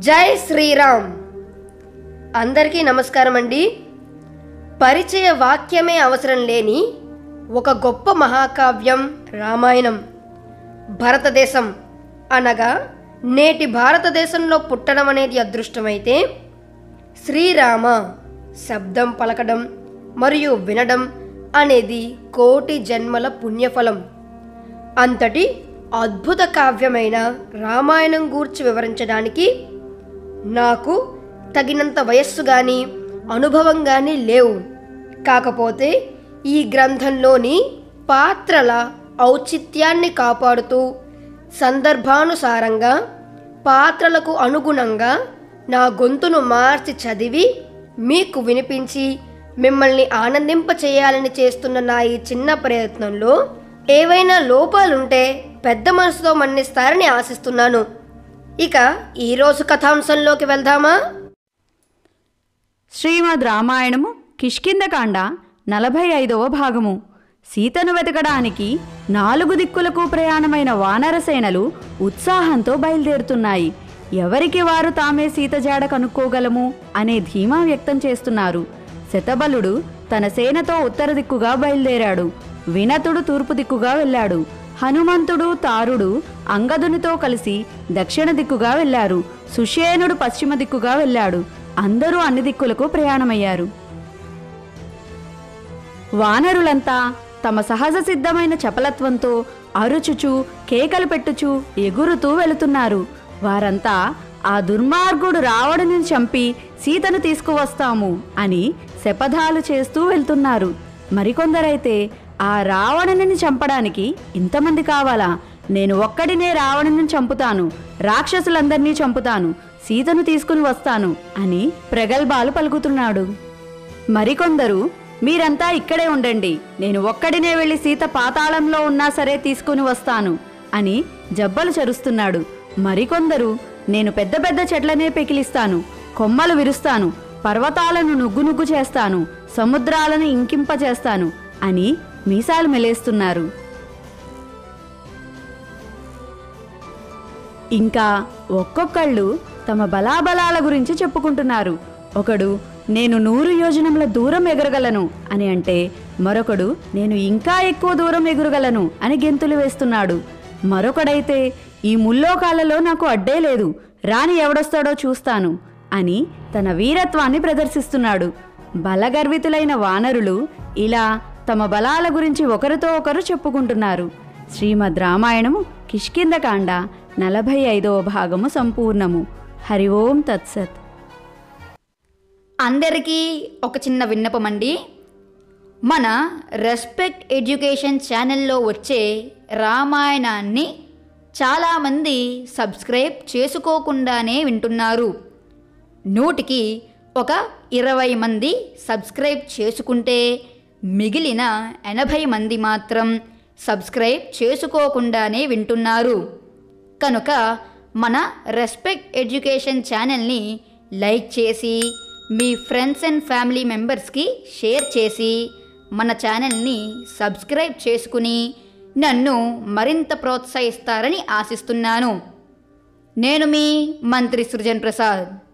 జై శ్రీరామ్ అందరికీ నమస్కారం అండి పరిచయ వాక్యమే అవసరం లేని ఒక గొప్ప మహాకావ్యం రామాయణం భారతదేశం అనగా నేటి భారతదేశంలో పుట్టడం అనేది అదృష్టమైతే శ్రీరామ శబ్దం పలకడం మరియు వినడం అనేది కోటి జన్మల పుణ్యఫలం అంతటి అద్భుత కావ్యమైన రామాయణం గూర్చి వివరించడానికి నాకు తగినంత వయస్సు కానీ అనుభవం కానీ లేవు కాకపోతే ఈ గ్రంథంలోని పాత్రల ఔచిత్యాన్ని కాపాడుతూ సందర్భానుసారంగా పాత్రలకు అనుగుణంగా నా గొంతును మార్చి చదివి మీకు వినిపించి మిమ్మల్ని ఆనందింప చేయాలని చేస్తున్న నా ఈ చిన్న ప్రయత్నంలో ఏవైనా లోపాలుంటే పెద్ద మనసుతో మన్నిస్తారని ఆశిస్తున్నాను ఇక ఈరోజు కథాంశంలోకి వెళ్దామా శ్రీమద్ రామాయణము కిష్కిందకాండ నలభై ఐదవ భాగము సీతను వెతకడానికి నాలుగు దిక్కులకు ప్రయాణమైన వానరసేనలు ఉత్సాహంతో బయలుదేరుతున్నాయి ఎవరికి వారు తామే సీత జాడ కనుక్కోగలము అనే ధీమా వ్యక్తం చేస్తున్నారు శతబలుడు తన సేనతో ఉత్తర దిక్కుగా బయలుదేరాడు వినతుడు తూర్పు దిక్కుగా వెళ్ళాడు హనుమంతుడు తారుడు అంగదునితో కలిసి దక్షిణ దిక్కుగా వెళ్ళారు సుషేనుడు పశ్చిమ దిక్కుగా వెళ్ళాడు అందరూ అన్ని దిక్కులకు ప్రయాణమయ్యారు వానరులంతా తమ సహజ సిద్ధమైన చపలత్వంతో అరుచుచు కేకలు పెట్టుచు ఎగురుతూ వెళుతున్నారు వారంతా ఆ దుర్మార్గుడు రావణుని చంపి సీతను తీసుకువస్తాము అని శపథాలు చేస్తూ వెళ్తున్నారు మరికొందరైతే ఆ రావణుని చంపడానికి ఇంతమంది కావాలా నేను ఒక్కడినే రావణుని చంపుతాను రాక్షసులందరినీ చంపుతాను సీతను తీసుకుని వస్తాను అని ప్రగల్భాలు పలుకుతున్నాడు మరికొందరు మీరంతా ఇక్కడే ఉండండి నేను ఒక్కడినే వెళ్ళి సీత పాతాళంలో ఉన్నా సరే తీసుకుని వస్తాను అని జబ్బలు చరుస్తున్నాడు మరికొందరు నేను పెద్ద పెద్ద చెట్లనే పెకిలిస్తాను కొమ్మలు విరుస్తాను పర్వతాలను నుగ్గు నుగ్గు చేస్తాను సముద్రాలను ఇంకింపచేస్తాను అని మీసాలు మెలేస్తున్నారు ఇంకా ఒక్కొక్కళ్ళు తమ బలాబలాల గురించి చెప్పుకుంటున్నారు ఒకడు నేను నూరు యోజనముల దూరం ఎగరగలను అని అంటే మరొకడు నేను ఇంకా ఎక్కువ దూరం ఎగురగలను అని గెంతులు వేస్తున్నాడు మరొకడైతే ఈ ముల్లోకాలలో నాకు అడ్డే లేదు రాని ఎవడొస్తాడో చూస్తాను అని తన వీరత్వాన్ని ప్రదర్శిస్తున్నాడు బలగర్వితులైన వానరులు ఇలా తమ బలాల గురించి ఒకరితో ఒకరు చెప్పుకుంటున్నారు శ్రీమద్ రామాయణము కిష్కిందకాండ నలభై ఐదవ భాగము సంపూర్ణము హరి ఓం తత్సత్ అందరికీ ఒక చిన్న విన్నపం అండి మన రెస్పెక్ట్ ఎడ్యుకేషన్ ఛానల్లో వచ్చే రామాయణాన్ని చాలామంది సబ్స్క్రైబ్ చేసుకోకుండానే వింటున్నారు నూటికి ఒక ఇరవై మంది సబ్స్క్రైబ్ చేసుకుంటే మిగిలిన ఎనభై మంది మాత్రం సబ్స్క్రైబ్ చేసుకోకుండానే వింటున్నారు కనుక మన రెస్పెక్ట్ ఎడ్యుకేషన్ ఛానల్ని లైక్ చేసి మీ ఫ్రెండ్స్ అండ్ ఫ్యామిలీ మెంబర్స్కి షేర్ చేసి మన ఛానల్ని సబ్స్క్రైబ్ చేసుకుని నన్ను మరింత ప్రోత్సహిస్తారని ఆశిస్తున్నాను నేను మీ మంత్రి సృజన్ ప్రసాద్